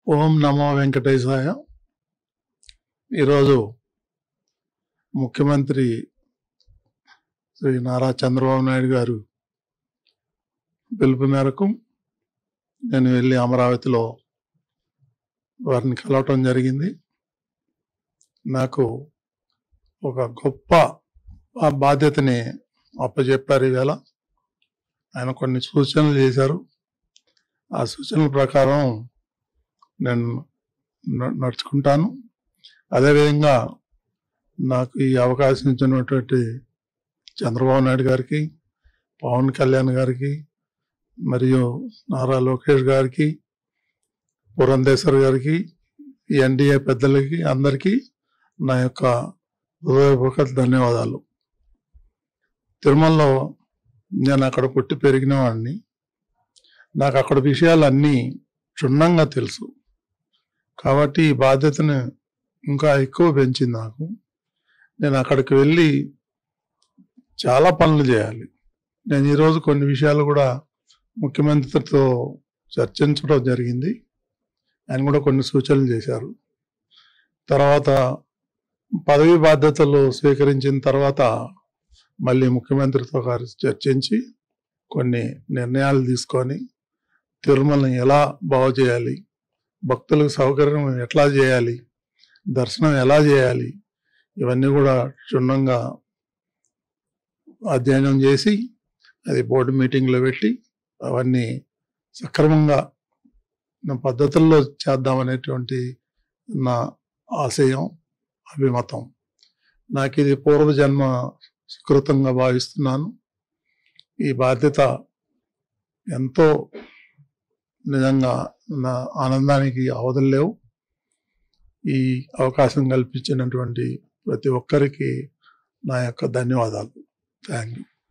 ఓం నమో వెంకటేశాయ ఈరోజు ముఖ్యమంత్రి శ్రీ నారా చంద్రబాబు నాయుడు గారు పిలుపు మేరకు నేను వెళ్ళి అమరావతిలో వారిని కలవటం జరిగింది నాకు ఒక గొప్ప ఆ బాధ్యతని అప్పచెప్పారు ఈవేళ ఆయన కొన్ని సూచనలు చేశారు ఆ సూచనల ప్రకారం నేను న- నడుచుకుంటాను అదేవిధంగా నాకు ఈ అవకాశం ఇచ్చినటువంటి చంద్రబాబు నాయుడు గారికి పవన్ కళ్యాణ్ గారికి మరియు నారా లోకేష్ గారికి పురంధేశ్వర్ గారికి ఈ ఎన్డీఏ పెద్దలకి అందరికీ నా యొక్క హృదయపూర్వక ధన్యవాదాలు తిరుమలలో నేను అక్కడ పుట్టి పెరిగిన వాడిని నాకు అక్కడ విషయాలన్నీ క్షుణ్ణంగా తెలుసు కాబట్టి ఈ బాధ్యతను ఇంకా ఎక్కువ పెంచింది నాకు నేను అక్కడికి వెళ్ళి చాలా పనులు చేయాలి నేను ఈరోజు కొన్ని విషయాలు కూడా ముఖ్యమంత్రితో చర్చించడం జరిగింది ఆయన కూడా కొన్ని సూచనలు చేశారు తర్వాత పదవి బాధ్యతలు స్వీకరించిన తర్వాత మళ్ళీ ముఖ్యమంత్రితో గారు చర్చించి కొన్ని నిర్ణయాలు తీసుకొని తిరుమలని ఎలా బాగు చేయాలి భక్తులకు సౌకర్యం ఎట్లా చేయాలి దర్శనం ఎలా చేయాలి ఇవన్నీ కూడా క్షుణ్ణంగా అధ్యయనం చేసి అది బోర్డు మీటింగ్లో పెట్టి అవన్నీ సక్రమంగా నా పద్ధతుల్లో చేద్దామనేటువంటి నా ఆశయం అభిమతం నాకు ఇది పూర్వజన్మ సుకృతంగా భావిస్తున్నాను ఈ బాధ్యత ఎంతో నిజంగా నా ఆనందానికి అవధులు లేవు ఈ అవకాశం కల్పించినటువంటి ప్రతి ఒక్కరికి నా యొక్క ధన్యవాదాలు థ్యాంక్ యూ